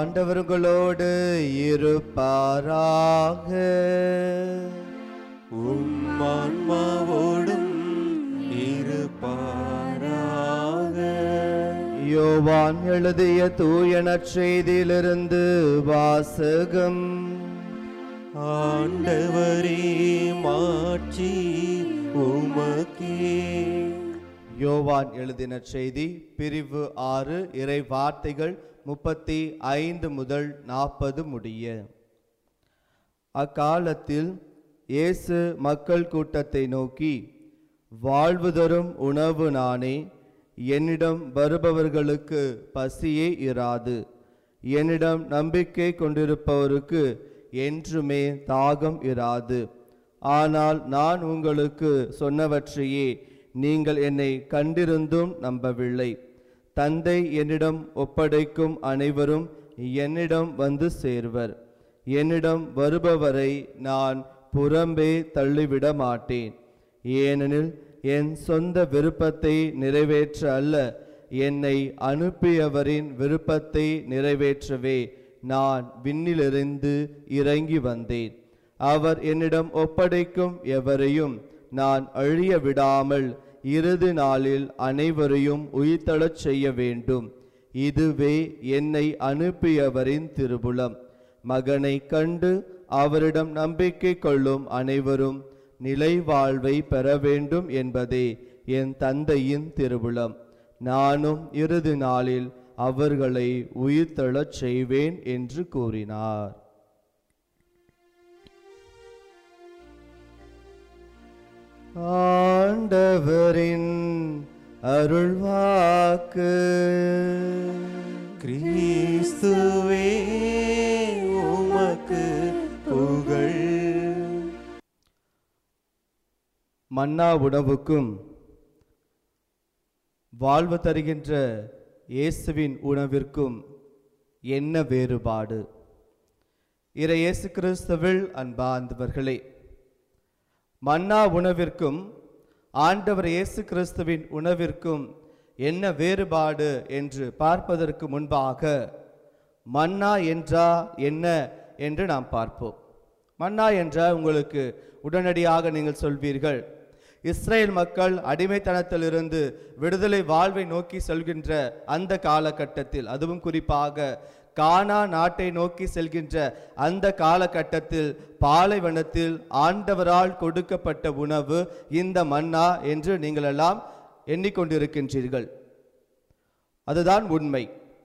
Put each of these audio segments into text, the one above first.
ஆண்டவர்களோடு இருப்பாராக உம் ஆன்மாவோடும் இருப்பாராக யோவான் எழுதிய தூயனற் செய்தியிலிருந்து வாசகம் ஆண்டவரே மாட்சி உமக்கே யோவான் எழுதின செய்தி பிரிவு ஆறு இறை வார்த்தைகள் முப்பத்தி ஐந்து முதல் நாற்பது முடிய அக்காலத்தில் இயேசு மக்கள் கூட்டத்தை நோக்கி வாழ்வு தரும் உணவு நானே என்னிடம் வருபவர்களுக்கு பசியே இராது என்னிடம் நம்பிக்கை கொண்டிருப்பவருக்கு என்றுமே தாகம் இராது ஆனால் நான் உங்களுக்கு சொன்னவற்றையே நீங்கள் என்னை கண்டிருந்தும் நம்பவில்லை தந்தை என்னிடம் ஒப்படைக்கும் அனைவரும் என்னிடம் வந்து சேர்வர் என்னிடம் வருபவரை நான் புறம்பே தள்ளிவிட மாட்டேன் ஏனெனில் என் சொந்த விருப்பத்தை நிறைவேற்ற அல்ல என்னை அனுப்பியவரின் விருப்பத்தை நிறைவேற்றவே நான் விண்ணிலிருந்து இறங்கி வந்தேன் அவர் என்னிடம் ஒப்படைக்கும் எவரையும் நான் அழிய விடாமல் இறுதி நாளில் அனைவரையும் உயிர்த்தெழச் செய்ய வேண்டும் இதுவே என்னை அனுப்பியவரின் திருபுலம் மகனை கண்டு அவரிடம் நம்பிக்கை கொள்ளும் அனைவரும் நிலை வாழ்வை பெற வேண்டும் என்பதே என் தந்தையின் திருவுளம் நானும் இறுதி நாளில் அவர்களை உயிர்த்தெழச் செய்வேன் என்று கூறினார் ஆண்டவரின் அருள்வாக்கு கிறிஸ்துவே உமக்கு புகழ் மன்னா உணவுக்கும் வாழ்வு தருகின்ற இயேசுவின் உணவிற்கும் என்ன வேறுபாடு இறை இயேசு கிறிஸ்துவில் அன்பார்ந்தவர்களே மன்னா உணவிற்கும் ஆண்டவர் இயேசு கிறிஸ்துவின் உணவிற்கும் என்ன வேறுபாடு என்று பார்ப்பதற்கு முன்பாக மன்னா என்றா என்ன என்று நாம் பார்ப்போம் மன்னா என்றால் உங்களுக்கு உடனடியாக நீங்கள் சொல்வீர்கள் இஸ்ரேல் மக்கள் அடிமைத்தனத்திலிருந்து விடுதலை வாழ்வை நோக்கி செல்கின்ற அந்த காலகட்டத்தில் அதுவும் குறிப்பாக கானா நாட்டை நோக்கி செல்கின்ற அந்த காலகட்டத்தில் பாலைவனத்தில் ஆண்டவரால் கொடுக்கப்பட்ட உணவு இந்த மன்னா என்று நீங்கள் எல்லாம் எண்ணிக்கொண்டிருக்கின்றீர்கள் அதுதான் உண்மை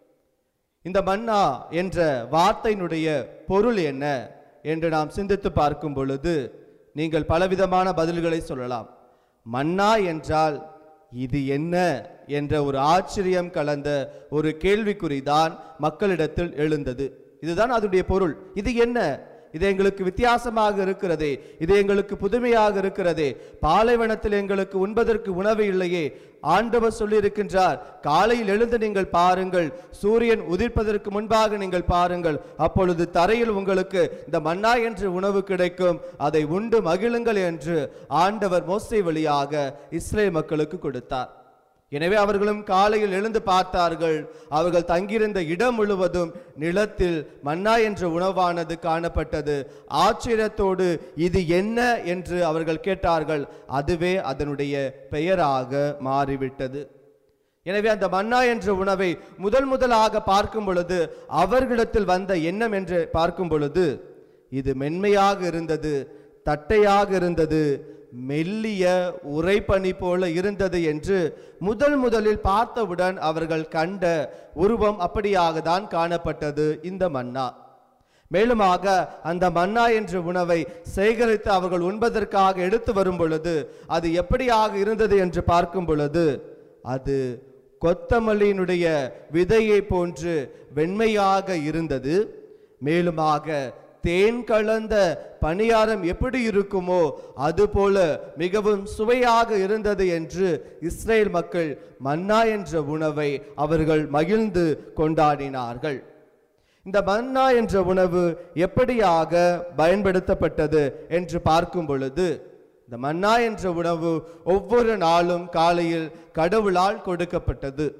இந்த மன்னா என்ற வார்த்தையினுடைய பொருள் என்ன என்று நாம் சிந்தித்து பார்க்கும் பொழுது நீங்கள் பலவிதமான பதில்களை சொல்லலாம் மன்னா என்றால் இது என்ன என்ற ஒரு ஆச்சரியம் கலந்த ஒரு கேள்விக்குறிதான் மக்களிடத்தில் எழுந்தது இதுதான் அதனுடைய பொருள் இது என்ன இது எங்களுக்கு வித்தியாசமாக இருக்கிறதே இது எங்களுக்கு புதுமையாக இருக்கிறதே பாலைவனத்தில் எங்களுக்கு உண்பதற்கு உணவு இல்லையே ஆண்டவர் சொல்லியிருக்கின்றார் காலையில் எழுந்து நீங்கள் பாருங்கள் சூரியன் உதிர்ப்பதற்கு முன்பாக நீங்கள் பாருங்கள் அப்பொழுது தரையில் உங்களுக்கு இந்த மன்னா என்ற உணவு கிடைக்கும் அதை உண்டு மகிழுங்கள் என்று ஆண்டவர் மோசை வழியாக இஸ்ரேல் மக்களுக்கு கொடுத்தார் எனவே அவர்களும் காலையில் எழுந்து பார்த்தார்கள் அவர்கள் தங்கியிருந்த இடம் முழுவதும் நிலத்தில் மன்னா என்ற உணவானது காணப்பட்டது ஆச்சரியத்தோடு இது என்ன என்று அவர்கள் கேட்டார்கள் அதுவே அதனுடைய பெயராக மாறிவிட்டது எனவே அந்த மன்னா என்ற உணவை முதல் முதலாக பார்க்கும் பொழுது அவர்களிடத்தில் வந்த எண்ணம் என்று பார்க்கும் பொழுது இது மென்மையாக இருந்தது தட்டையாக இருந்தது மெல்லிய உறைபனி போல இருந்தது என்று முதல் முதலில் பார்த்தவுடன் அவர்கள் கண்ட உருவம் அப்படியாக தான் காணப்பட்டது இந்த மன்னா மேலுமாக அந்த மன்னா என்ற உணவை சேகரித்து அவர்கள் உண்பதற்காக எடுத்து வரும் பொழுது அது எப்படியாக இருந்தது என்று பார்க்கும் பொழுது அது கொத்தமல்லியினுடைய விதையை போன்று வெண்மையாக இருந்தது மேலுமாக தேன் கலந்த பணியாரம் எப்படி இருக்குமோ அதுபோல மிகவும் சுவையாக இருந்தது என்று இஸ்ரேல் மக்கள் மன்னா என்ற உணவை அவர்கள் மகிழ்ந்து கொண்டாடினார்கள் இந்த மன்னா என்ற உணவு எப்படியாக பயன்படுத்தப்பட்டது என்று பார்க்கும் பொழுது இந்த மன்னா என்ற உணவு ஒவ்வொரு நாளும் காலையில் கடவுளால் கொடுக்கப்பட்டது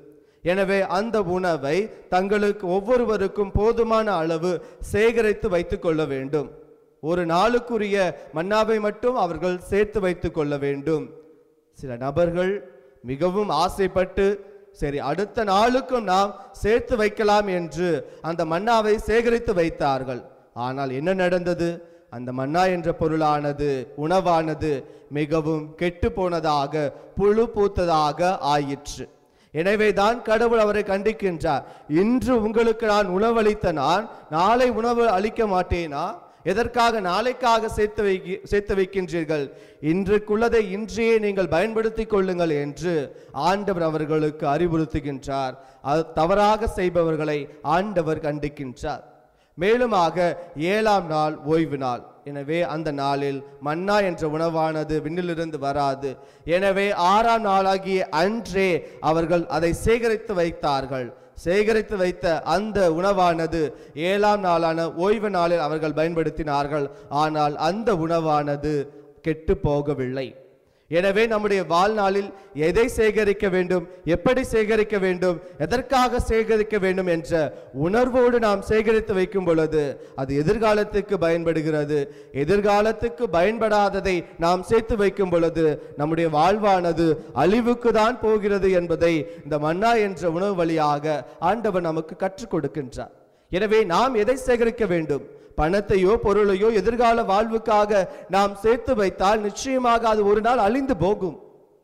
எனவே அந்த உணவை தங்களுக்கு ஒவ்வொருவருக்கும் போதுமான அளவு சேகரித்து வைத்துக் கொள்ள வேண்டும் ஒரு நாளுக்குரிய மன்னாவை மட்டும் அவர்கள் சேர்த்து வைத்துக் கொள்ள வேண்டும் சில நபர்கள் மிகவும் ஆசைப்பட்டு சரி அடுத்த நாளுக்கும் நாம் சேர்த்து வைக்கலாம் என்று அந்த மன்னாவை சேகரித்து வைத்தார்கள் ஆனால் என்ன நடந்தது அந்த மன்னா என்ற பொருளானது உணவானது மிகவும் கெட்டு போனதாக புழு பூத்ததாக ஆயிற்று எனவேதான் கடவுள் அவரை கண்டிக்கின்றார் இன்று உங்களுக்கு நான் உணவளித்த நான் நாளை உணவு அளிக்க மாட்டேனா எதற்காக நாளைக்காக சேர்த்து வைக்க சேர்த்து வைக்கின்றீர்கள் இன்றுக்குள்ளதை இன்றையே நீங்கள் பயன்படுத்திக் கொள்ளுங்கள் என்று ஆண்டவர் அவர்களுக்கு அறிவுறுத்துகின்றார் அது தவறாக செய்பவர்களை ஆண்டவர் கண்டிக்கின்றார் மேலுமாக ஏழாம் நாள் ஓய்வு நாள் எனவே அந்த நாளில் மன்னா என்ற உணவானது விண்ணிலிருந்து வராது எனவே ஆறாம் நாளாகிய அன்றே அவர்கள் அதை சேகரித்து வைத்தார்கள் சேகரித்து வைத்த அந்த உணவானது ஏழாம் நாளான ஓய்வு நாளில் அவர்கள் பயன்படுத்தினார்கள் ஆனால் அந்த உணவானது கெட்டு போகவில்லை எனவே நம்முடைய வாழ்நாளில் எதை சேகரிக்க வேண்டும் எப்படி சேகரிக்க வேண்டும் எதற்காக சேகரிக்க வேண்டும் என்ற உணர்வோடு நாம் சேகரித்து வைக்கும் பொழுது அது எதிர்காலத்துக்கு பயன்படுகிறது எதிர்காலத்துக்கு பயன்படாததை நாம் சேர்த்து வைக்கும் பொழுது நம்முடைய வாழ்வானது அழிவுக்கு தான் போகிறது என்பதை இந்த மன்னா என்ற உணவு வழியாக ஆண்டவர் நமக்கு கற்றுக் கொடுக்கின்றார் எனவே நாம் எதை சேகரிக்க வேண்டும் பணத்தையோ பொருளையோ எதிர்கால வாழ்வுக்காக நாம் சேர்த்து வைத்தால் நிச்சயமாக அது ஒரு நாள் அழிந்து போகும்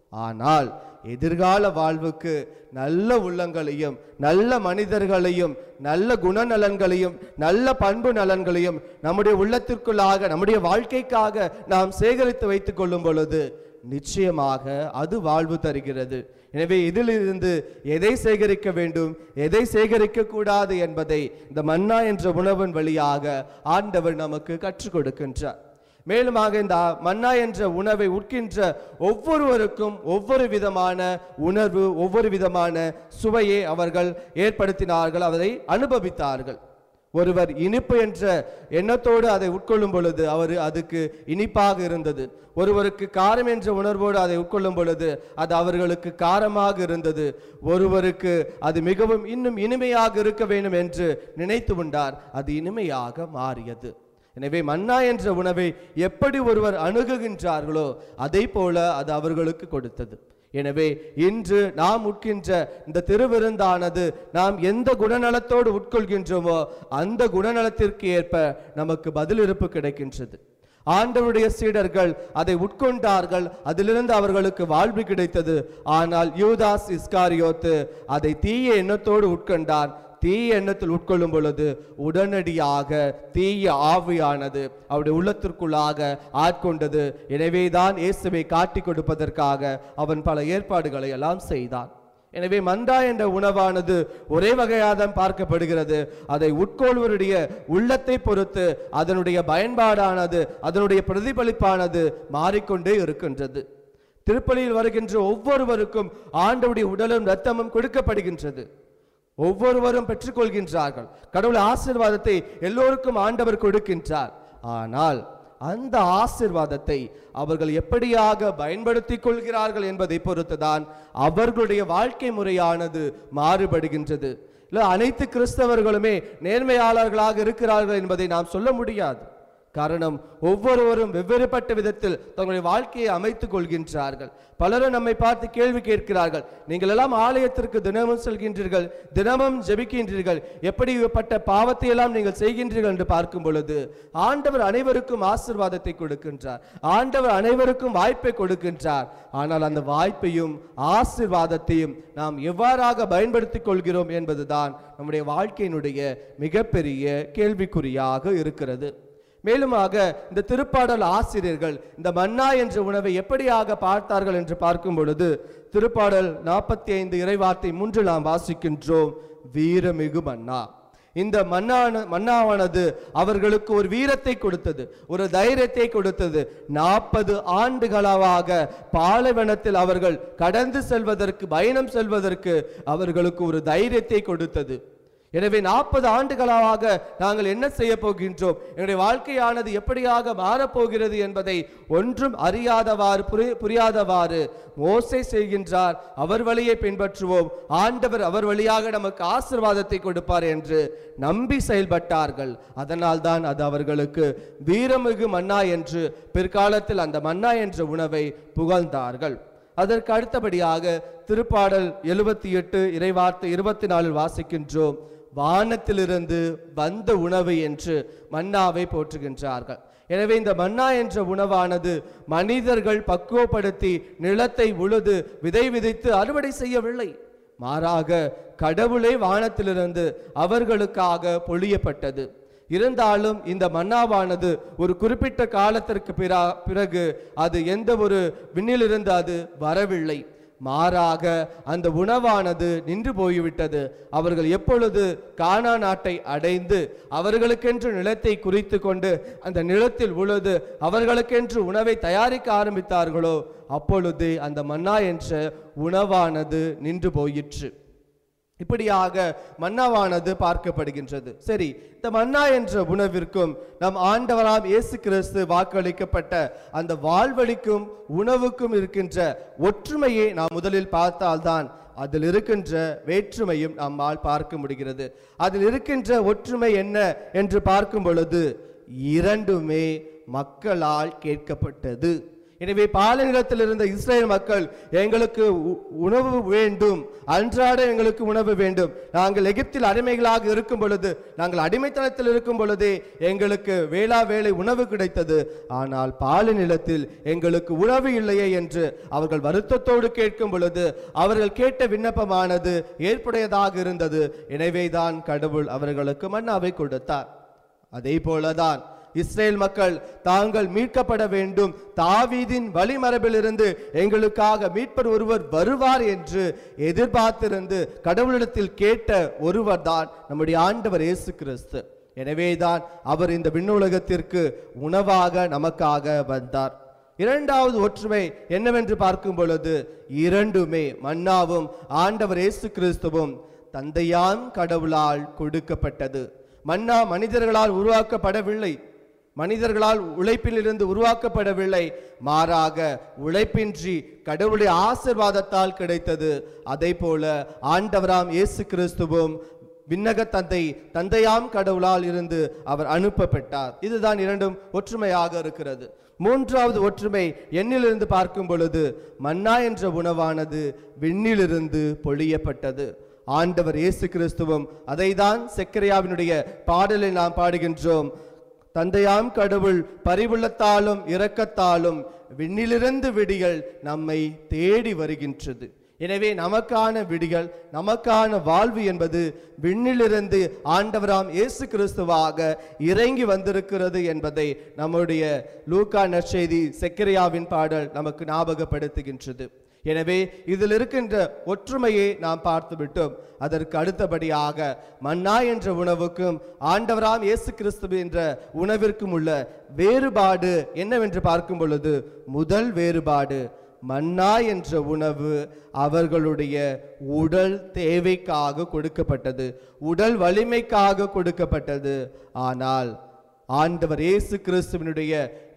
ஆனால் எதிர்கால வாழ்வுக்கு நல்ல உள்ளங்களையும் நல்ல மனிதர்களையும் நல்ல குணநலன்களையும் நல்ல பண்பு நலன்களையும் நம்முடைய உள்ளத்திற்குள்ளாக நம்முடைய வாழ்க்கைக்காக நாம் சேகரித்து வைத்துக் கொள்ளும் பொழுது நிச்சயமாக அது வாழ்வு தருகிறது எனவே இதிலிருந்து எதை சேகரிக்க வேண்டும் எதை சேகரிக்க கூடாது என்பதை இந்த மன்னா என்ற உணவின் வழியாக ஆண்டவர் நமக்கு கற்றுக் கொடுக்கின்றார் மேலுமாக இந்த மன்னா என்ற உணவை உட்கின்ற ஒவ்வொருவருக்கும் ஒவ்வொரு விதமான உணர்வு ஒவ்வொரு விதமான சுவையை அவர்கள் ஏற்படுத்தினார்கள் அதை அனுபவித்தார்கள் ஒருவர் இனிப்பு என்ற எண்ணத்தோடு அதை உட்கொள்ளும் பொழுது அவர் அதுக்கு இனிப்பாக இருந்தது ஒருவருக்கு காரம் என்ற உணர்வோடு அதை உட்கொள்ளும் பொழுது அது அவர்களுக்கு காரமாக இருந்தது ஒருவருக்கு அது மிகவும் இன்னும் இனிமையாக இருக்க வேண்டும் என்று நினைத்து உண்டார் அது இனிமையாக மாறியது எனவே மன்னா என்ற உணவை எப்படி ஒருவர் அணுகுகின்றார்களோ அதை போல அது அவர்களுக்கு கொடுத்தது எனவே இன்று நாம் உட்கின்ற இந்த திருவிருந்தானது நாம் எந்த குணநலத்தோடு உட்கொள்கின்றோமோ அந்த குணநலத்திற்கு ஏற்ப நமக்கு பதிலிருப்பு கிடைக்கின்றது ஆண்டவருடைய சீடர்கள் அதை உட்கொண்டார்கள் அதிலிருந்து அவர்களுக்கு வாழ்வு கிடைத்தது ஆனால் யூதாஸ் இஸ்காரியோத்து அதை தீய எண்ணத்தோடு உட்கொண்டான் தீய எண்ணத்தில் உட்கொள்ளும் பொழுது உடனடியாக தீய ஆவியானது அவருடைய உள்ளத்திற்குள்ளாக ஆட்கொண்டது எனவேதான் இயேசுவை காட்டி கொடுப்பதற்காக அவன் பல ஏற்பாடுகளை எல்லாம் செய்தான் எனவே மந்தா என்ற உணவானது ஒரே வகையாதான் பார்க்கப்படுகிறது அதை உட்கொள்வருடைய உள்ளத்தை பொறுத்து அதனுடைய பயன்பாடானது அதனுடைய பிரதிபலிப்பானது மாறிக்கொண்டே இருக்கின்றது திருப்பலியில் வருகின்ற ஒவ்வொருவருக்கும் ஆண்டவுடைய உடலும் இரத்தமும் கொடுக்கப்படுகின்றது ஒவ்வொருவரும் பெற்றுக்கொள்கின்றார்கள் கடவுள் ஆசீர்வாதத்தை எல்லோருக்கும் ஆண்டவர் கொடுக்கின்றார் ஆனால் அந்த ஆசீர்வாதத்தை அவர்கள் எப்படியாக பயன்படுத்திக் கொள்கிறார்கள் என்பதை பொறுத்துதான் அவர்களுடைய வாழ்க்கை முறையானது மாறுபடுகின்றது இல்ல அனைத்து கிறிஸ்தவர்களுமே நேர்மையாளர்களாக இருக்கிறார்கள் என்பதை நாம் சொல்ல முடியாது காரணம் ஒவ்வொருவரும் வெவ்வேறுபட்ட விதத்தில் தங்களுடைய வாழ்க்கையை அமைத்துக் கொள்கின்றார்கள் பலரும் நம்மை பார்த்து கேள்வி கேட்கிறார்கள் நீங்கள் எல்லாம் ஆலயத்திற்கு தினமும் செல்கின்றீர்கள் தினமும் ஜெபிக்கின்றீர்கள் எப்படிப்பட்ட பாவத்தை எல்லாம் நீங்கள் செய்கின்றீர்கள் என்று பார்க்கும் பொழுது ஆண்டவர் அனைவருக்கும் ஆசிர்வாதத்தை கொடுக்கின்றார் ஆண்டவர் அனைவருக்கும் வாய்ப்பை கொடுக்கின்றார் ஆனால் அந்த வாய்ப்பையும் ஆசிர்வாதத்தையும் நாம் எவ்வாறாக பயன்படுத்திக் கொள்கிறோம் என்பதுதான் நம்முடைய வாழ்க்கையினுடைய மிகப்பெரிய கேள்விக்குறியாக இருக்கிறது மேலுமாக இந்த திருப்பாடல் ஆசிரியர்கள் இந்த மன்னா என்ற உணவை எப்படியாக பார்த்தார்கள் என்று பார்க்கும் பொழுது திருப்பாடல் நாற்பத்தி ஐந்து இறைவார்த்தை மூன்று நாம் வாசிக்கின்றோம் வீரமிகு மன்னா இந்த மன்னான மன்னாவானது அவர்களுக்கு ஒரு வீரத்தை கொடுத்தது ஒரு தைரியத்தை கொடுத்தது நாற்பது ஆண்டுகளாக பாலைவனத்தில் அவர்கள் கடந்து செல்வதற்கு பயணம் செல்வதற்கு அவர்களுக்கு ஒரு தைரியத்தை கொடுத்தது எனவே நாற்பது ஆண்டுகளாக நாங்கள் என்ன செய்ய போகின்றோம் எங்களுடைய வாழ்க்கையானது எப்படியாக மாறப்போகிறது என்பதை ஒன்றும் அறியாதவாறு புரி- புரியாதவாறு மோசே செய்கின்றார் அவர் வழியை பின்பற்றுவோம் ஆண்டவர் அவர் வழியாக நமக்கு ஆசீர்வாதத்தை கொடுப்பார் என்று நம்பி செயல்பட்டார்கள் அதனால் தான் அது அவர்களுக்கு வீரமிகு மன்னா என்று பிற்காலத்தில் அந்த மன்னா என்ற உணவை புகழ்ந்தார்கள் அதற்கு அடுத்தபடியாக திருப்பாடல் எழுபத்தி எட்டு இறைவார்த்தை இருபத்தி நாலில் வாசிக்கின்றோம் வானத்திலிருந்து வந்த உணவு என்று மன்னாவை போற்றுகின்றார்கள் எனவே இந்த மன்னா என்ற உணவானது மனிதர்கள் பக்குவப்படுத்தி நிலத்தை உழுது விதை விதைத்து அறுவடை செய்யவில்லை மாறாக கடவுளே வானத்திலிருந்து அவர்களுக்காக பொழியப்பட்டது இருந்தாலும் இந்த மன்னாவானது ஒரு குறிப்பிட்ட காலத்திற்கு பிறா- பிறகு அது எந்த ஒரு விண்ணிலிருந்து அது வரவில்லை மாறாக அந்த உணவானது நின்று போய்விட்டது அவர்கள் எப்பொழுது கானா நாட்டை அடைந்து அவர்களுக்கென்று நிலத்தை குறித்து கொண்டு அந்த நிலத்தில் உழுது அவர்களுக்கென்று உணவை தயாரிக்க ஆரம்பித்தார்களோ அப்பொழுது அந்த மன்னா என்ற உணவானது நின்று போயிற்று இப்படியாக மன்னாவானது பார்க்கப்படுகின்றது சரி இந்த மன்னா என்ற உணவிற்கும் நம் ஆண்டவராம் இயேசு கிறிஸ்து வாக்களிக்கப்பட்ட அந்த வாழ்வழிக்கும் உணவுக்கும் இருக்கின்ற ஒற்றுமையை நாம் முதலில் பார்த்தால்தான் அதில் இருக்கின்ற வேற்றுமையும் நம்மால் பார்க்க முடிகிறது அதில் இருக்கின்ற ஒற்றுமை என்ன என்று பார்க்கும் பொழுது இரண்டுமே மக்களால் கேட்கப்பட்டது எனவே பாலைநிலத்தில் இருந்த இஸ்ரேல் மக்கள் எங்களுக்கு உ- உணவு வேண்டும் அன்றாட எங்களுக்கு உணவு வேண்டும் நாங்கள் எகிப்தில் அடிமைகளாக இருக்கும் பொழுது நாங்கள் அடிமைத்தனத்தில் இருக்கும் பொழுதே எங்களுக்கு வேளா வேளை உணவு கிடைத்தது ஆனால் பாலைநிலத்தில் எங்களுக்கு உணவு இல்லையே என்று அவர்கள் வருத்தத்தோடு கேட்கும் பொழுது அவர்கள் கேட்ட விண்ணப்பமானது ஏற்புடையதாக இருந்தது எனவேதான் கடவுள் அவர்களுக்கு மன்னாவை கொடுத்தார் அதே போலதான் இஸ்ரேல் மக்கள் தாங்கள் மீட்கப்பட வேண்டும் தாவீதின் வழிமரபிலிருந்து எங்களுக்காக மீட்பர் ஒருவர் வருவார் என்று எதிர்பார்த்திருந்து கடவுளிடத்தில் கேட்ட ஒருவர் தான் நம்முடைய ஆண்டவர் இயேசு கிறிஸ்து எனவேதான் அவர் இந்த விண்ணுலகத்திற்கு உணவாக நமக்காக வந்தார் இரண்டாவது ஒற்றுமை என்னவென்று பார்க்கும் பொழுது இரண்டுமே மன்னாவும் ஆண்டவர் இயேசு கிறிஸ்துவும் தந்தையாம் கடவுளால் கொடுக்கப்பட்டது மன்னா மனிதர்களால் உருவாக்கப்படவில்லை மனிதர்களால் உழைப்பிலிருந்து உருவாக்கப்படவில்லை மாறாக உழைப்பின்றி கடவுளுடைய ஆசிர்வாதத்தால் கிடைத்தது அதே போல ஆண்டவராம் இயேசு கிறிஸ்துவும் விண்ணக தந்தை தந்தையாம் கடவுளால் இருந்து அவர் அனுப்பப்பட்டார் இதுதான் இரண்டும் ஒற்றுமையாக இருக்கிறது மூன்றாவது ஒற்றுமை எண்ணிலிருந்து பார்க்கும் பொழுது மன்னா என்ற உணவானது விண்ணிலிருந்து பொழியப்பட்டது ஆண்டவர் இயேசு கிறிஸ்துவும் அதைதான் செக்கரியாவினுடைய பாடலில் நாம் பாடுகின்றோம் தந்தையாம் கடவுள் பரிவுள்ளத்தாலும் இரக்கத்தாலும் விண்ணிலிருந்து விடிகள் நம்மை தேடி வருகின்றது எனவே நமக்கான விடிகள் நமக்கான வாழ்வு என்பது விண்ணிலிருந்து ஆண்டவராம் இயேசு கிறிஸ்துவாக இறங்கி வந்திருக்கிறது என்பதை நம்முடைய லூக்கா நற்செய்தி செக்கரியாவின் பாடல் நமக்கு ஞாபகப்படுத்துகின்றது எனவே இதில் இருக்கின்ற ஒற்றுமையை நாம் பார்த்து விட்டோம் அதற்கு அடுத்தபடியாக மன்னா என்ற உணவுக்கும் ஆண்டவராம் இயேசு கிறிஸ்து என்ற உணவிற்கும் உள்ள வேறுபாடு என்னவென்று பார்க்கும் பொழுது முதல் வேறுபாடு மன்னா என்ற உணவு அவர்களுடைய உடல் தேவைக்காக கொடுக்கப்பட்டது உடல் வலிமைக்காக கொடுக்கப்பட்டது ஆனால் ஆண்டவர் இயேசு கிறிஸ்துவினுடைய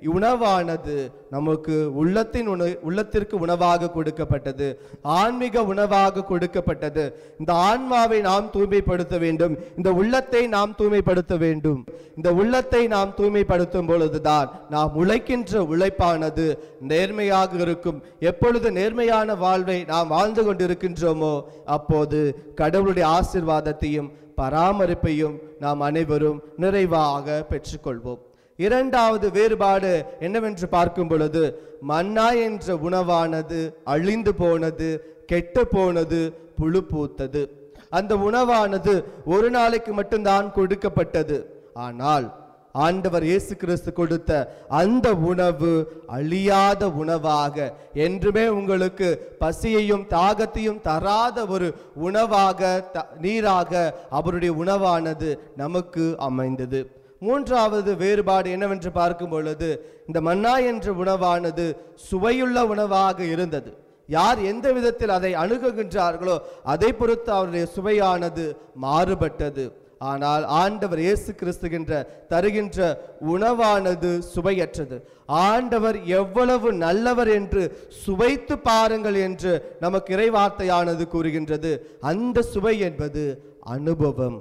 உணவானது நமக்கு உள்ளத்தின் உண உள்ளத்திற்கு உணவாக கொடுக்கப்பட்டது ஆன்மீக உணவாக கொடுக்கப்பட்டது இந்த ஆன்மாவை நாம் தூய்மைப்படுத்த வேண்டும் இந்த உள்ளத்தை நாம் தூய்மைப்படுத்த வேண்டும் இந்த உள்ளத்தை நாம் தூய்மைப்படுத்தும் பொழுதுதான் நாம் உழைக்கின்ற உழைப்பானது நேர்மையாக இருக்கும் எப்பொழுது நேர்மையான வாழ்வை நாம் வாழ்ந்து கொண்டிருக்கின்றோமோ அப்போது கடவுளுடைய ஆசிர்வாதத்தையும் பராமரிப்பையும் நாம் அனைவரும் நிறைவாக பெற்றுக்கொள்வோம் இரண்டாவது வேறுபாடு என்னவென்று பார்க்கும் பொழுது மன்னா என்ற உணவானது அழிந்து போனது கெட்டு போனது புழு பூத்தது அந்த உணவானது ஒரு நாளைக்கு மட்டும்தான் கொடுக்கப்பட்டது ஆனால் ஆண்டவர் இயேசு கிறிஸ்து கொடுத்த அந்த உணவு அழியாத உணவாக என்றுமே உங்களுக்கு பசியையும் தாகத்தையும் தராத ஒரு உணவாக த- நீராக அவருடைய உணவானது நமக்கு அமைந்தது மூன்றாவது வேறுபாடு என்னவென்று பார்க்கும் பொழுது இந்த மன்னா என்ற உணவானது சுவையுள்ள உணவாக இருந்தது யார் எந்த விதத்தில் அதை அணுகுகின்றார்களோ அதை பொறுத்து அவருடைய சுவையானது மாறுபட்டது ஆனால் ஆண்டவர் இயேசு கிறிஸ்துகின்ற தருகின்ற உணவானது சுவையற்றது ஆண்டவர் எவ்வளவு நல்லவர் என்று சுவைத்து பாருங்கள் என்று நமக்கு இறைவார்த்தையானது கூறுகின்றது அந்த சுவை என்பது அனுபவம்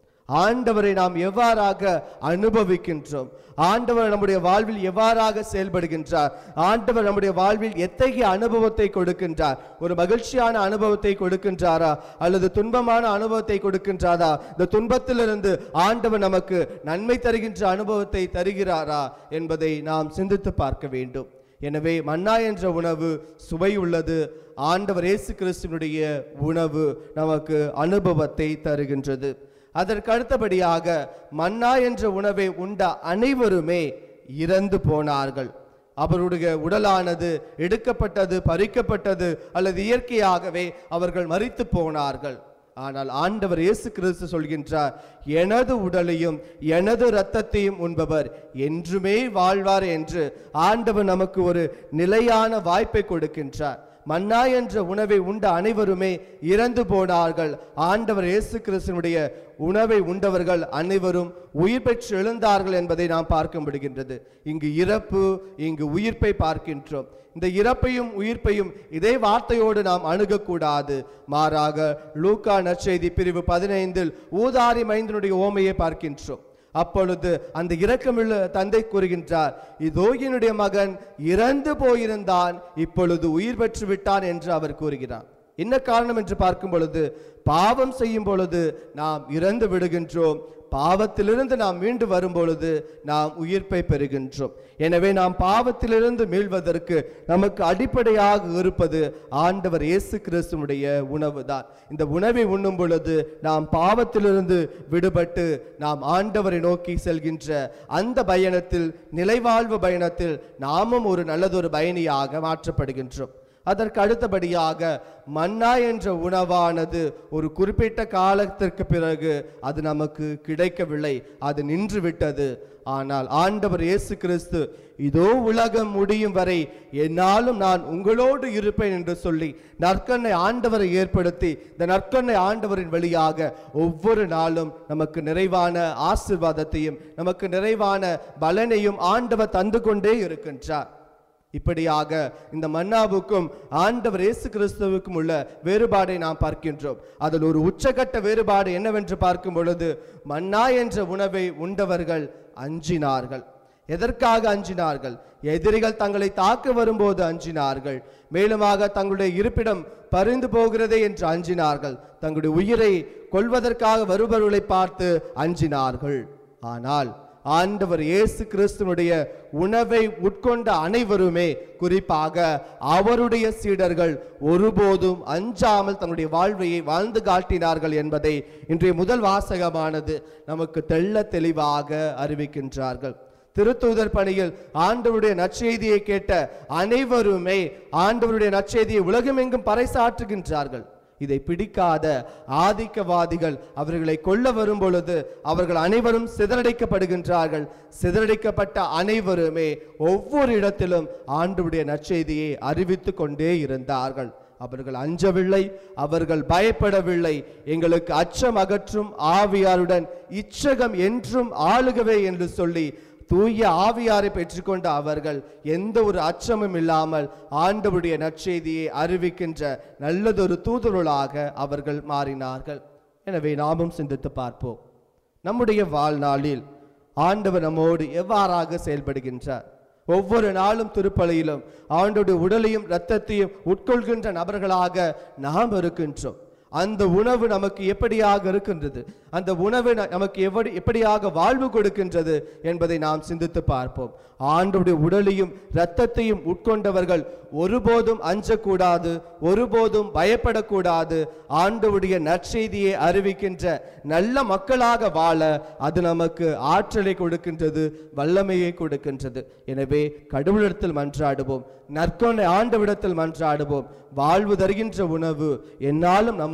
ஆண்டவரை நாம் எவ்வாறாக அனுபவிக்கின்றோம் ஆண்டவர் நம்முடைய வாழ்வில் எவ்வாறாக செயல்படுகின்றார் ஆண்டவர் நம்முடைய வாழ்வில் எத்தகைய அனுபவத்தை கொடுக்கின்றார் ஒரு மகிழ்ச்சியான அனுபவத்தை கொடுக்கின்றாரா அல்லது துன்பமான அனுபவத்தை கொடுக்கின்றாரா இந்த துன்பத்திலிருந்து ஆண்டவர் நமக்கு நன்மை தருகின்ற அனுபவத்தை தருகிறாரா என்பதை நாம் சிந்தித்து பார்க்க வேண்டும் எனவே மன்னா என்ற உணவு சுவை உள்ளது ஆண்டவர் இயேசு கிறிஸ்துவனுடைய உணவு நமக்கு அனுபவத்தை தருகின்றது அதற்கு அடுத்தபடியாக மன்னா என்ற உணவை உண்ட அனைவருமே இறந்து போனார்கள் அவருடைய உடலானது எடுக்கப்பட்டது பறிக்கப்பட்டது அல்லது இயற்கையாகவே அவர்கள் மரித்து போனார்கள் ஆனால் ஆண்டவர் இயேசு கிறிஸ்து சொல்கின்றார் எனது உடலையும் எனது இரத்தத்தையும் உண்பவர் என்றுமே வாழ்வார் என்று ஆண்டவர் நமக்கு ஒரு நிலையான வாய்ப்பை கொடுக்கின்றார் மன்னா என்ற உணவை உண்ட அனைவருமே இறந்து போனார்கள் ஆண்டவர் இயேசு கிறிஸ்துவனுடைய உணவை உண்டவர்கள் அனைவரும் உயிர் பெற்று எழுந்தார்கள் என்பதை நாம் பார்க்க முடிகின்றது இங்கு இறப்பு இங்கு உயிர்ப்பை பார்க்கின்றோம் இந்த இறப்பையும் உயிர்ப்பையும் இதே வார்த்தையோடு நாம் அணுகக்கூடாது மாறாக லூக்கா நற்செய்தி பிரிவு பதினைந்தில் ஊதாரி மைந்தனுடைய ஓமையை பார்க்கின்றோம் அப்பொழுது அந்த இரக்கமுள்ள தந்தை கூறுகின்றார் இதோ என்னுடைய மகன் இறந்து போயிருந்தான் இப்பொழுது உயிர் பெற்று விட்டான் என்று அவர் கூறுகிறார் என்ன காரணம் என்று பார்க்கும் பொழுது பாவம் செய்யும் பொழுது நாம் இறந்து விடுகின்றோம் பாவத்திலிருந்து நாம் மீண்டு வரும் பொழுது நாம் உயிர்ப்பை பெறுகின்றோம் எனவே நாம் பாவத்திலிருந்து மீள்வதற்கு நமக்கு அடிப்படையாக இருப்பது ஆண்டவர் இயேசு கிறிஸ்துவுடைய உணவு தான் இந்த உணவை உண்ணும் பொழுது நாம் பாவத்திலிருந்து விடுபட்டு நாம் ஆண்டவரை நோக்கி செல்கின்ற அந்த பயணத்தில் நிலைவாழ்வு பயணத்தில் நாமும் ஒரு நல்லதொரு பயணியாக மாற்றப்படுகின்றோம் அதற்கு அடுத்தபடியாக மன்னா என்ற உணவானது ஒரு குறிப்பிட்ட காலத்திற்கு பிறகு அது நமக்கு கிடைக்கவில்லை அது நின்று விட்டது ஆனால் ஆண்டவர் இயேசு கிறிஸ்து இதோ உலகம் முடியும் வரை என்னாலும் நான் உங்களோடு இருப்பேன் என்று சொல்லி நற்கண்ணை ஆண்டவரை ஏற்படுத்தி இந்த நற்கண்ணை ஆண்டவரின் வழியாக ஒவ்வொரு நாளும் நமக்கு நிறைவான ஆசிர்வாதத்தையும் நமக்கு நிறைவான பலனையும் ஆண்டவர் தந்து கொண்டே இருக்கின்றார் இப்படியாக இந்த மன்னாவுக்கும் ஆண்டவர் இயேசு கிறிஸ்துவுக்கும் உள்ள வேறுபாடை நாம் பார்க்கின்றோம் அதில் ஒரு உச்சகட்ட வேறுபாடு என்னவென்று பார்க்கும் பொழுது மன்னா என்ற உணவை உண்டவர்கள் அஞ்சினார்கள் எதற்காக அஞ்சினார்கள் எதிரிகள் தங்களை தாக்க வரும்போது அஞ்சினார்கள் மேலுமாக தங்களுடைய இருப்பிடம் பறிந்து போகிறதே என்று அஞ்சினார்கள் தங்களுடைய உயிரை கொள்வதற்காக வருபவர்களை பார்த்து அஞ்சினார்கள் ஆனால் ஆண்டவர் இயேசு கிறிஸ்துனுடைய உணவை உட்கொண்ட அனைவருமே குறிப்பாக அவருடைய சீடர்கள் ஒருபோதும் அஞ்சாமல் தன்னுடைய வாழ்வையை வாழ்ந்து காட்டினார்கள் என்பதை இன்றைய முதல் வாசகமானது நமக்கு தெள்ள தெளிவாக அறிவிக்கின்றார்கள் திருத்தூதர் பணியில் ஆண்டவருடைய நற்செய்தியை கேட்ட அனைவருமே ஆண்டவருடைய நற்செய்தியை உலகமெங்கும் பறைசாற்றுகின்றார்கள் இதை பிடிக்காத ஆதிக்கவாதிகள் அவர்களை கொல்ல வரும் பொழுது அவர்கள் அனைவரும் சிதறடிக்கப்படுகின்றார்கள் சிதறடிக்கப்பட்ட அனைவருமே ஒவ்வொரு இடத்திலும் ஆண்டவருடைய நற்செய்தியை அறிவித்து கொண்டே இருந்தார்கள் அவர்கள் அஞ்சவில்லை அவர்கள் பயப்படவில்லை எங்களுக்கு அச்சம் அகற்றும் ஆவியாருடன் இச்சகம் என்றும் ஆளுகவே என்று சொல்லி தூய ஆவியாரை பெற்றுக்கொண்ட அவர்கள் எந்த ஒரு அச்சமும் இல்லாமல் ஆண்டவருடைய நற்செய்தியை அறிவிக்கின்ற நல்லதொரு தூதர்களாக அவர்கள் மாறினார்கள் எனவே நாமும் சிந்தித்து பார்ப்போம் நம்முடைய வாழ்நாளில் ஆண்டவர் நம்மோடு எவ்வாறாக செயல்படுகின்றார் ஒவ்வொரு நாளும் திருப்பலியிலும் ஆண்டோடைய உடலையும் இரத்தத்தையும் உட்கொள்கின்ற நபர்களாக நாம் இருக்கின்றோம் அந்த உணவு நமக்கு எப்படியாக இருக்கின்றது அந்த உணவு ந- நமக்கு எப்படி எப்படியாக வாழ்வு கொடுக்கின்றது என்பதை நாம் சிந்தித்து பார்ப்போம் ஆண்டுடைய உடலையும் இரத்தத்தையும் உட்கொண்டவர்கள் ஒருபோதும் அஞ்சக்கூடாது ஒருபோதும் பயப்படக்கூடாது ஆண்டவுடைய நற்செய்தியை அறிவிக்கின்ற நல்ல மக்களாக வாழ அது நமக்கு ஆற்றலை கொடுக்கின்றது வல்லமையை கொடுக்கின்றது எனவே கடவுளிடத்தில் மன்றாடுவோம் நற்கொண்டை ஆண்டவிடத்தில் மன்றாடுவோம் வாழ்வு தருகின்ற உணவு என்னாலும் நம்மோடு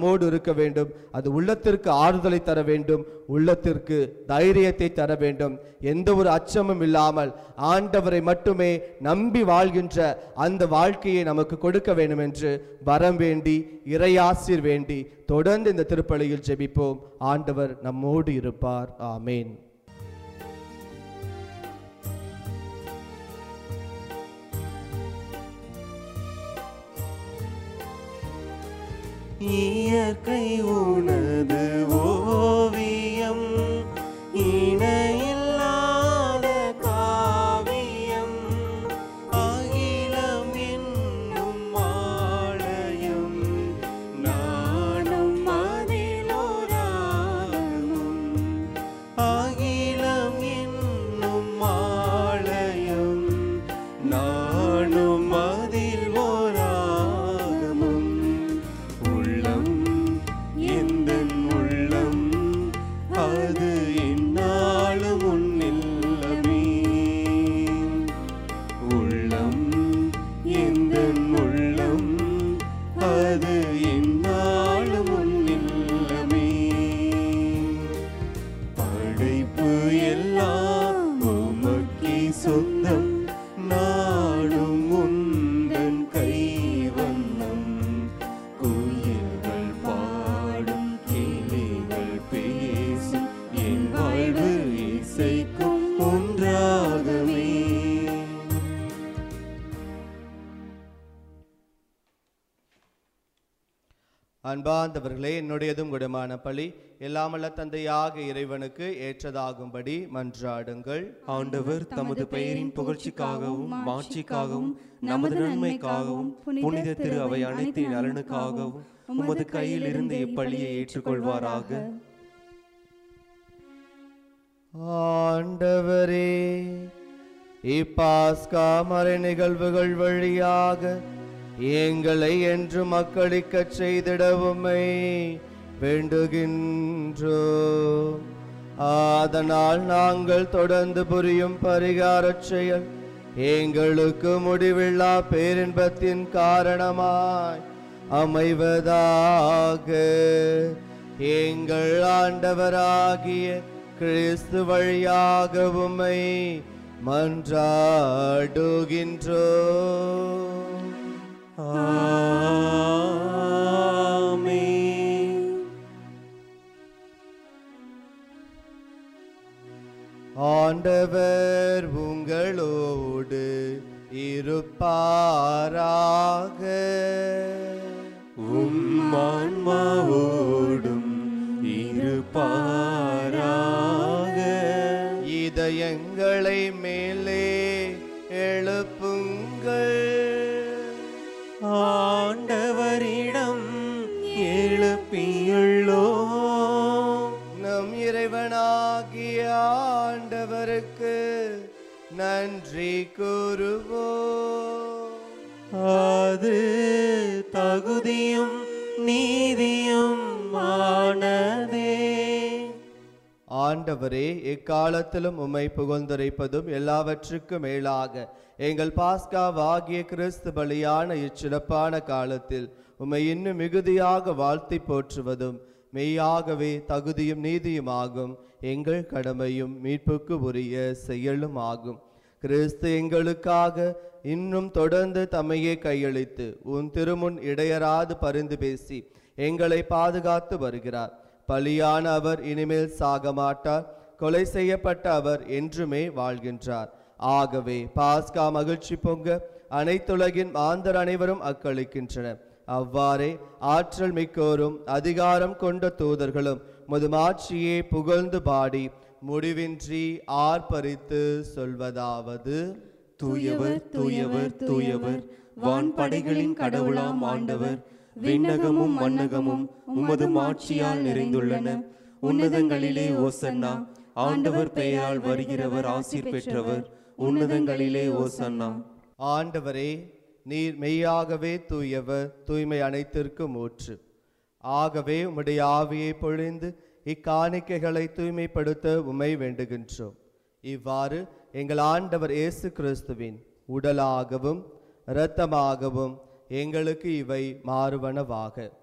நம்மோடு இருக்க வேண்டும் அது உள்ளத்திற்கு ஆறுதலை தர வேண்டும் உள்ளத்திற்கு தைரியத்தை தர வேண்டும் எந்த ஒரு அச்சமும் இல்லாமல் ஆண்டவரை மட்டுமே நம்பி வாழ்கின்ற அந்த வாழ்க்கையை நமக்கு கொடுக்க வேண்டும் என்று வரம் வேண்டி இறையாசிர் வேண்டி தொடர்ந்து இந்த திருப்பலியில் ஜெபிப்போம் ஆண்டவர் நம்மோடு இருப்பார் ஆமேன் இயற்கை உனது ஓவியம் இணையில்லாத காவியம் அகிலம் என்னும் ஆலயம் நானும் அதிலோராகமும் அகிலம் என்னும் ஆலயம் நானும் அதில் ஓராகமும் உள்ளம் எந்த உள்ளம் அது என்னாலும் உன்னில்லமே உள்ளம் எந்த உள்ளம் அது என்னாலும் உன்னில்லமே படைப்பு எல்லாம் உமக்கே சொந்தம் நாடும் உந்தன் கைவண்ணம் குயில்கள் பாடும் கிளிகள் பேசும் என் வாழ்வு இசைக்கும் ஒன்றாகவே அன்பார்ந்தவர்களே என்னுடையதும் குடமான பழி எல்லாமல்ல தந்தையாக இறைவனுக்கு ஏற்றதாகும்படி மன்றாடுங்கள் ஆண்டவர் தமது பெயரின் புகழ்ச்சிக்காகவும் மாட்சிக்காகவும் நமது நன்மைக்காகவும் புனித திரு அவை அனைத்தின் நலனுக்காகவும் உமது கையில் இருந்து இப்பள்ளியை ஏற்றுக்கொள்வாராக ஆண்டவரே இப்பாஸ்கா மறை நிகழ்வுகள் வழியாக எங்களை என்று மக்களிக்கச் செய்திடவுமை வேண்டுகின்றோ அதனால் நாங்கள் தொடர்ந்து புரியும் பரிகாரச் செயல் எங்களுக்கு முடிவில்லா பேரின்பத்தின் காரணமாய் அமைவதாக எங்கள் ஆண்டவராகிய கிறிஸ்து வழியாக உம்மை மன்றாடுகின்றோ ஆமென் ஆண்டவர் உங்களோடு இருப்பாராக உம் ஆன்மாவோடும் இருப்பாராக இதயங்களை மேலே எழுப்புங்கள் ஆண்டவரிடம் எழுப்பியுள்ளோ நம் இறைவனாகிய ஆண்டவருக்கு நன்றி கூறுவோம் அது தகுதியும் நீதியும் ஆனதே ஆண்டவரே எக்காலத்திலும் உம்மை புகழ்ந்துரைப்பதும் எல்லாவற்றுக்கும் மேலாக எங்கள் பாஸ்காவாகிய கிறிஸ்து பலியான இச்சிறப்பான காலத்தில் உம்மை இன்னும் மிகுதியாக வாழ்த்தி போற்றுவதும் மெய்யாகவே தகுதியும் நீதியுமாகும் எங்கள் கடமையும் மீட்புக்கு உரிய செயலும் ஆகும் கிறிஸ்து எங்களுக்காக இன்னும் தொடர்ந்து தம்மையே கையளித்து உன் திருமுன் இடையராது பரிந்து பேசி எங்களை பாதுகாத்து வருகிறார் பலியான அவர் இனிமேல் சாக மாட்டார் கொலை செய்யப்பட்ட அவர் என்றுமே வாழ்கின்றார் ஆகவே பாஸ்கா மகிழ்ச்சி பொங்க அனைத்துலகின் மாந்தர் அனைவரும் அக்களிக்கின்றனர் அவ்வாறே ஆற்றல் மிக்கோரும் அதிகாரம் கொண்ட தூதர்களும் முதுமாட்சியே புகழ்ந்து பாடி முடிவின்றி ஆர்ப்பரித்து சொல்வதாவது தூயவர் தூயவர் தூயவர் வான்படைகளின் கடவுளாம் ஆண்டவர் விண்ணகமும் மண்ணகமும் உமது மாட்சியால் நிறைந்துள்ளன உன்னதங்களிலே ஓசன்னா ஆண்டவர் பெயரால் வருகிறவர் ஆசீர் பெற்றவர் உன்னதங்களிலே ஓசன்னா ஆண்டவரே நீர் மெய்யாகவே தூயவர் தூய்மை அனைத்திற்கும் ஊற்று ஆகவே உம்முடைய ஆவியை பொழிந்து இக்காணிக்கைகளை தூய்மைப்படுத்த உமை வேண்டுகின்றோம் இவ்வாறு எங்கள் ஆண்டவர் இயேசு கிறிஸ்துவின் உடலாகவும் இரத்தமாகவும் எங்களுக்கு இவை மாறுவனவாக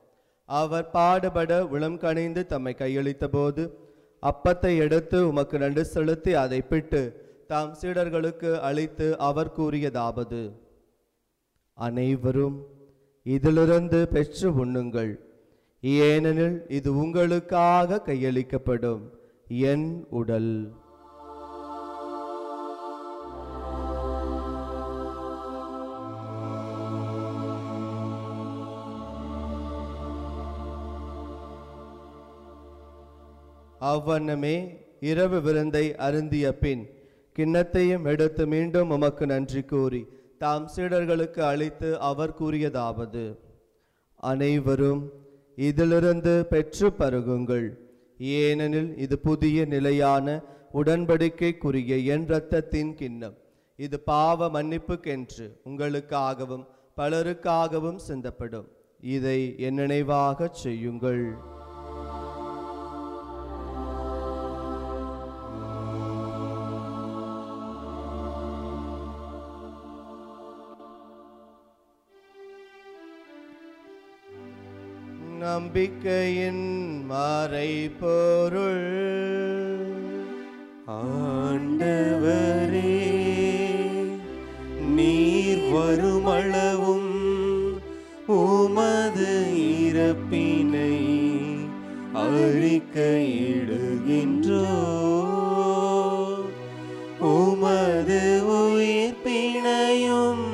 அவர் பாடுபட உளம் கணிந்து தம்மை கையளித்த போது அப்பத்தை எடுத்து உமக்கு நன்றி செலுத்தி அதை பிட்டு தாம் சீடர்களுக்கு அளித்து அவர் கூறியதாவது அனைவரும் இதிலிருந்து பெற்று உண்ணுங்கள் ஏனெனில் இது உங்களுக்காக கையளிக்கப்படும் என் உடல் அவ்வண்ணமே இரவு விருந்தை அருந்திய பின் கிண்ணத்தையும் எடுத்து மீண்டும் உமக்கு நன்றி கூறி தாம் சீடர்களுக்கு அளித்து அவர் கூறியதாவது அனைவரும் இதிலிருந்து பெற்று பருகுங்கள் ஏனெனில் இது புதிய நிலையான உடன்படிக்கைக்குரிய என் இரத்தத்தின் கிண்ணம் இது பாவ மன்னிப்புக்கென்று உங்களுக்காகவும் பலருக்காகவும் சிந்தப்படும் இதை என் நினைவாகச் செய்யுங்கள் நம்பிக்கையின் மறைபொருள் ஆண்டவரே நீர் வருமளவும் உமது இறப்பினை அறிக்கையிடுகின்றோ உமது உயிர்ப்பினையும்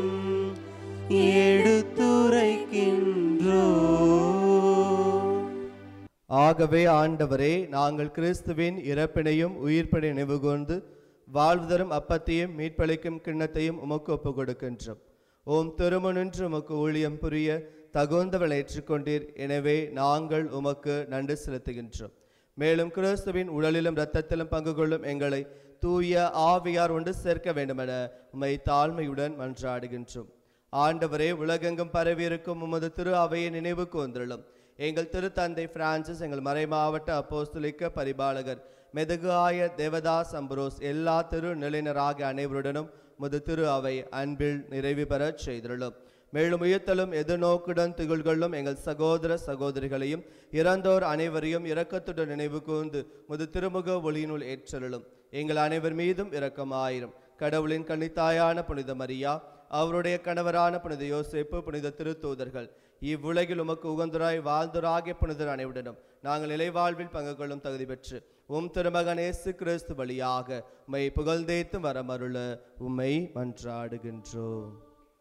எடுத்துரைக்கின்றோ ஆகவே ஆண்டவரே நாங்கள் கிறிஸ்துவின் இறப்பினையும் உயிர்ப்பினை நினைவுகூர்ந்து வாழ்வுதரும் அப்பத்தையும் மீட்பளிக்கும் கிண்ணத்தையும் உமக்கு ஒப்புக் கொடுக்கின்றோம் ஓம் திருமணின்று உமக்கு ஊழியம் புரிய தகுந்தவள் ஏற்றுக்கொண்டீர் எனவே நாங்கள் உமக்கு நன்றி செலுத்துகின்றோம் மேலும் கிறிஸ்துவின் உடலிலும் இரத்தத்திலும் பங்கு கொள்ளும் எங்களை தூய ஆவியார் ஒன்று சேர்க்க வேண்டுமென உம்மை தாழ்மையுடன் மன்றாடுகின்றோம் ஆண்டவரே உலகெங்கும் பரவியிருக்கும் உமது திரு அவையை நினைவுக்கு வந்துள்ளோம் எங்கள் திருத்தந்தை பிரான்சிஸ் எங்கள் மறைமாவட்ட அப்போஸ்தலிக்க பரிபாலகர் மெதுகு ஆய தேவதாஸ் அம்பரோஸ் எல்லா திரு நிலையினராகிய அனைவருடனும் முது திரு அவை அன்பில் நிறைவு பெறச் செய்துள்ளோம் மேலும் உயர்த்தலும் எதிர்நோக்குடன் திகழ்களும் எங்கள் சகோதர சகோதரிகளையும் இறந்தோர் அனைவரையும் இரக்கத்துடன் நினைவு கூர்ந்து முது திருமுக ஒளியினுள் ஏற்றலும் எங்கள் அனைவர் மீதும் இரக்கமாயிரும் கடவுளின் கன்னித்தாயான புனித மரியா அவருடைய கணவரான புனித யோசேப்பு புனித திருத்தூதர்கள் இவ்வுலகில் உமக்கு உகந்தராய் வாழ்ந்தராகிய புனிதர் அனைவருடனும் நாங்கள் நிலைவாழ்வில் பங்கு கொள்ளும் தகுதி பெற்று உம் திருமகன் இயேசு கிறிஸ்து வழியாக உம்மை புகழ்ந்தேத்து வரமருள உம்மை மன்றாடுகின்றோம்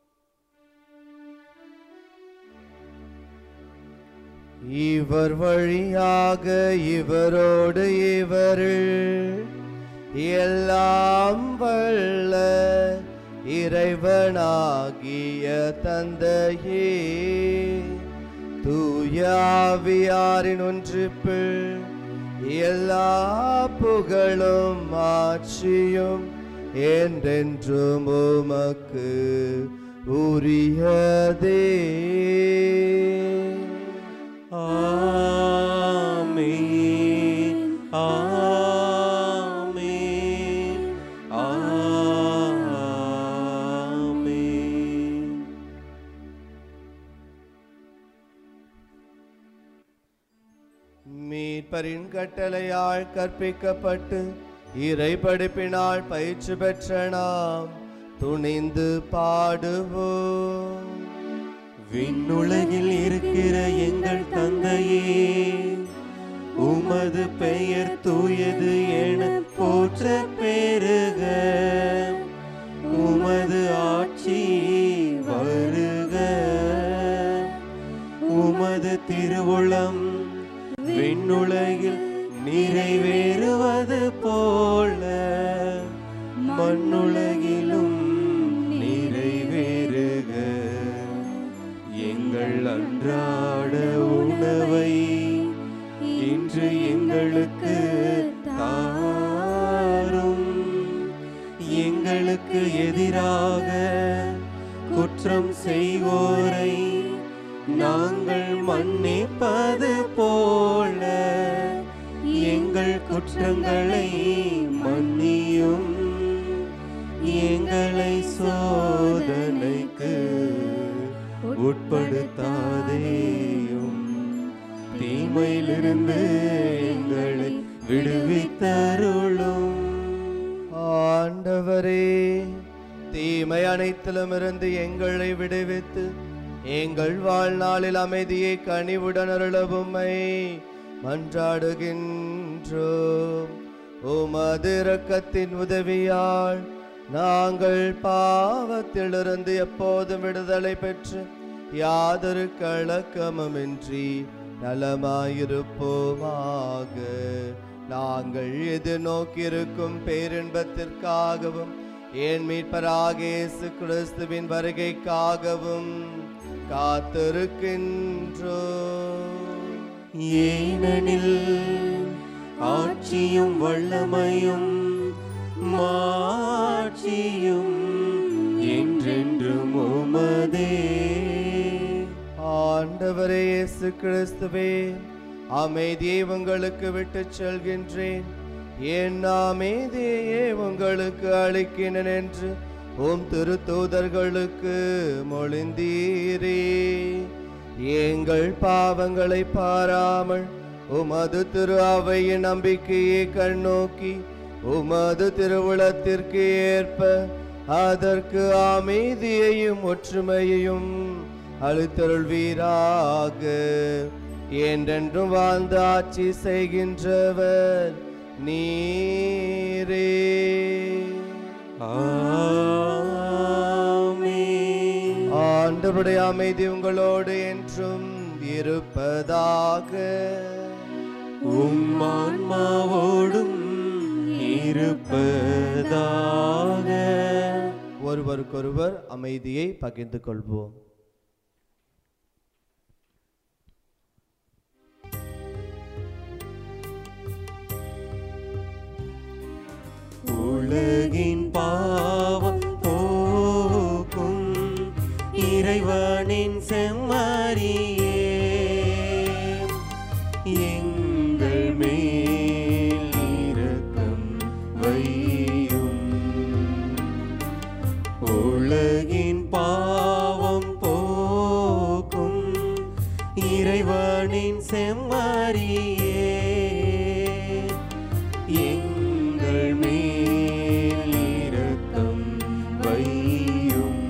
இவர் வழியாக இவரோடு இவரில் எல்லாம் வல்ல இறைவனாகிய தந்தையே தூயாவியாரின் ஒன்றிப்பில் எல்லா புகழும் ஆட்சியும் என்றென்றும் உமக்கு உரியதே ஆமென் ஆமென் ஆமென் மீட்பரின் கட்டளையால் கற்பிக்கப்பட்டு இறை படிப்பினால் பயிற்சி பெற்ற நாம் துணிந்து பாடுவோம் விண்ணுலகில் இருக்கிற எங்கள் தந்தையே உமது பெயர் தூயது என போற்ற பெருக உமது ஆட்சி வருக உமது திருவுளம் விண்ணுலகில் நிறைவேறுவது போல மண்ணுலகிலும் நிறைவேறுக எங்கள் அன்றாட உணவை இன்று எங்களுக்கு தாரும் எங்களுக்கு எதிராக குற்றம் செய்வோரை நாங்கள் மன்னிப்பது போல எங்கள் குற்றங்களை மன்னியும் எங்களை சோதனைக்கு உட்படுத்தாதேயும் தீமையிலிருந்து எங்களை விடுவித்தருளும் ஆண்டவரே தீமை அனைத்திலும் இருந்து எங்களை விடுவித்து எங்கள் வாழ்நாளில் அமைதியை கனிவுடன் அருளவுமை மன்றாடுகின்றோம் உமது இரக்கத்தின் உதவியால் நாங்கள் பாவத்திலிருந்து எப்போதும் விடுதலை பெற்று யாதொரு கலக்கமுமின்றி நலமாயிருப்போமாக நாங்கள் எதிர்நோக்கியிருக்கும் பேரின்பத்திற்காகவும் என் மீட்பராக இயேசு கிறிஸ்துவின் வருகைக்காகவும் காத்திருக்கின்றோம் ஏனெனில் ஆட்சியும் வல்லமையும் மாட்சியும் என்றென்றும் உமதே ஆண்டவரே இயேசு கிறிஸ்துவே அமைதியை உங்களுக்கு விட்டுச் செல்கின்றேன் என் அமைதியே உங்களுக்கு அளிக்கினேன் என்று உம் திருத்தூதர்களுக்கு மொழிந்தீரே எங்கள் பாவங்களை பாராமல் உமது திரு அவையின் நம்பிக்கையை கண்ணோக்கி உமது திருவுளத்திற்கு ஏற்ப அதற்கு அமைதியையும் ஒற்றுமையையும் அழுத்தருள்வீராக என்றென்றும் வாழ்ந்து ஆட்சி செய்கின்றவர் நீரே ஆமென். ஆண்டவருடைய அமைதி உங்களோடு என்றும் இருப்பதாக உம் ஆன்மாவோடும் இருப்பதாக ஒருவருக்கொருவர் அமைதியை பகிர்ந்து கொள்வோம் உலகின் பாவம் போக்கும் இறைவனின் செம்மறியே எங்கள் மேல் இரக்கம் வையும் உலகின் பாவம் போக்கும் இறைவனின் செம்மறியே எங்கள் மேல் இரக்கம் வையும்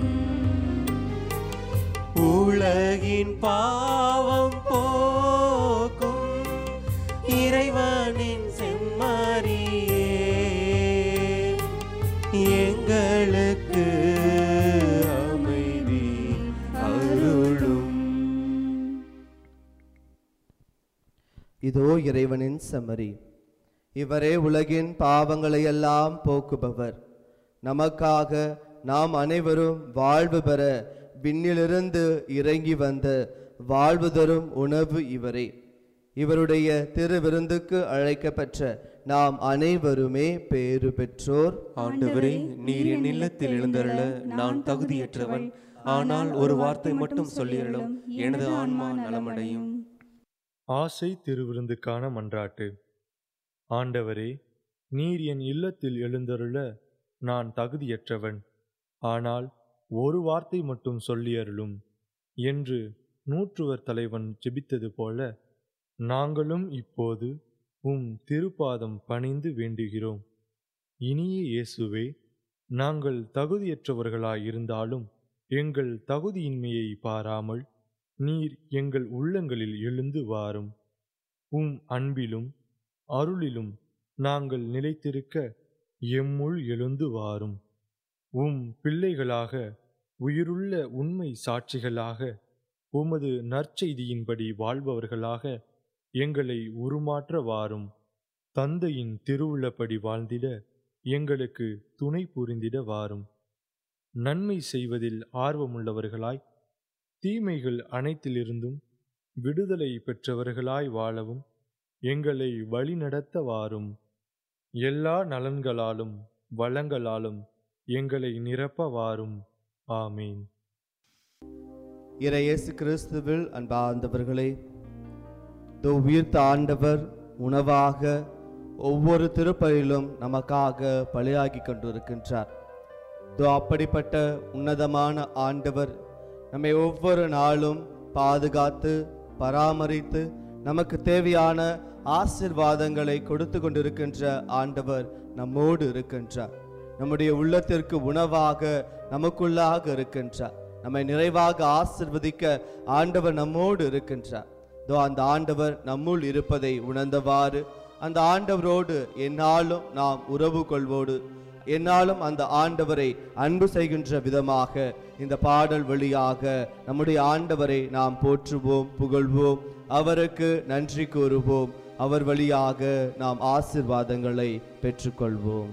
உலகின் பாவம் போக்கும் இறைவனின் செம்மறியே எங்களுக்கு அமைதி அருளும் இதோ இறைவனின் செம்மறி இவரே உலகின் பாவங்களை எல்லாம் போக்குபவர் நமக்காக நாம் அனைவரும் வாழ்வு பெற விண்ணிலிருந்து இறங்கி வந்த வாழ்வு தரும் உணவு இவரே இவருடைய திருவிருந்துக்கு அழைக்கப்பெற்ற நாம் அனைவருமே பேறு பெற்றோர் ஆண்டவரே நீர் என் இல்லத்தில் எழுந்தருள நான் தகுதியற்றவன் ஆனால் ஒரு வார்த்தை மட்டும் சொல்லியருளும் எனது ஆன்மா நலமடையும் ஆசை திருவிருந்துக்கான மன்றாட்டு ஆண்டவரே நீர் என் இல்லத்தில் எழுந்தருள நான் தகுதியற்றவன் ஆனால் ஒரு வார்த்தை மட்டும் சொல்லியருளும் என்று நூற்றுவர் தலைவன் ஜெபித்தது போல நாங்களும் இப்போது உம் திருப்பாதம் பணிந்து வேண்டுகிறோம் இனிய இயேசுவே நாங்கள் தகுதியற்றவர்களாயிருந்தாலும் எங்கள் தகுதியின்மையை பாராமல் நீர் எங்கள் உள்ளங்களில் எழுந்து வாரும் உம் அன்பிலும் அருளிலும் நாங்கள் நிலைத்திருக்க எம்முள் எழுந்து வாரும் உம் பிள்ளைகளாக உயிருள்ள உண்மை சாட்சிகளாக உமது நற்செய்தியின்படி வாழ்பவர்களாக எங்களை உருமாற்ற வாரும் தந்தையின் திருவுள்ளப்படி வாழ்ந்திட எங்களுக்கு துணை புரிந்திட வாரும் நன்மை செய்வதில் ஆர்வமுள்ளவர்களாய் தீமைகள் அனைத்திலிருந்தும் விடுதலை பெற்றவர்களாய் வாழவும் எங்களை வழிநடத்த வாரும் எல்லா நலன்களாலும் வளங்களாலும் எங்களை நிரப்ப வாரும் ஆமீன் இறையேசு கிறிஸ்துவில் அன்பார்ந்தவர்களே இதோ உயிர்த்த ஆண்டவர் உணவாக ஒவ்வொரு திருப்பலிலும் நமக்காக பலியாகி கொண்டிருக்கின்றார் இதோ அப்படிப்பட்ட உன்னதமான ஆண்டவர் நம்மை ஒவ்வொரு நாளும் பாதுகாத்து பராமரித்து நமக்கு தேவையான ஆசிர்வாதங்களை கொடுத்து கொண்டிருக்கின்ற ஆண்டவர் நம்மோடு இருக்கின்றார் நம்முடைய உள்ளத்திற்கு உணவாக நமக்குள்ளாக இருக்கின்றார் நம்மை நிறைவாக ஆசிர்வதிக்க ஆண்டவர் நம்மோடு இருக்கின்றார் இதோ அந்த ஆண்டவர் நம்முள் இருப்பதை உணர்ந்தவாறு அந்த ஆண்டவரோடு என்னாலும் நாம் உறவு கொள்வோடு என்னாலும் அந்த ஆண்டவரை அன்பு செய்கின்ற விதமாக இந்த பாடல் வழியாக நம்முடைய ஆண்டவரை நாம் போற்றுவோம் புகழ்வோம் அவருக்கு நன்றி கூறுவோம் அவர் வழியாக நாம் ஆசிர்வாதங்களை பெற்றுக்கொள்வோம்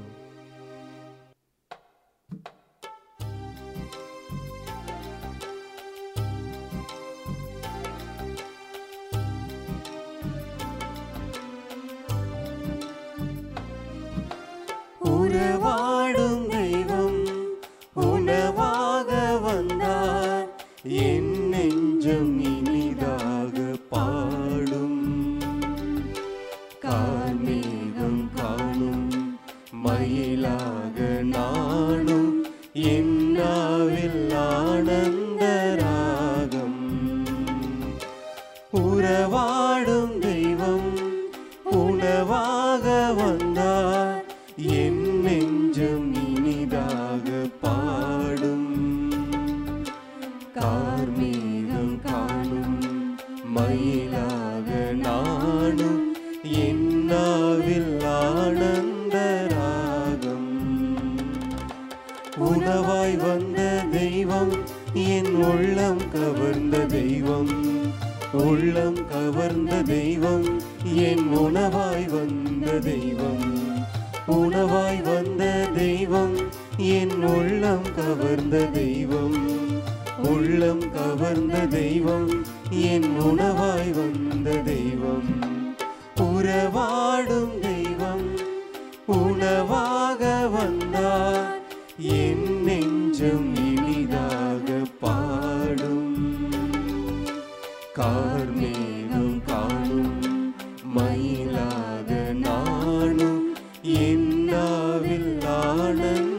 உறவாடும் தெய்வம் உணவாக வந்தார் என் நெஞ்சம் இனிதாக பாடும் கார்மேகம் காணும் மயிலாக நானும் என்னாவில் ஆனந்த ராகம் உறவாடும் தெய்வம் உணவாக வந்தார் என் நெஞ்சம் இனிதாக பாடும் கார்மேகம் காணும் மயிலாக நானும் என்னாவில் ஆனந்த ராகம் உணவாய் வந்த தெய்வம் என் உள்ளம் கவர்ந்த தெய்வம் உள்ளம் கவர்ந்த தெய்வம் என் உணவாய் வந்த தெய்வம் உணவாய் வந்த தெய்வம் என் உள்ளம் கவர்ந்த தெய்வம் உள்ளம் கவர்ந்த தெய்வம் என் உணவாய் வந்த தெய்வம் உறவாடும் தெய்வம் உணவாக வந்தார் என் நெஞ்சம் இனிதாக பாடும் கார்மேகம் காணும் மயிலாக நானும் என்னாவில் ஆனந்த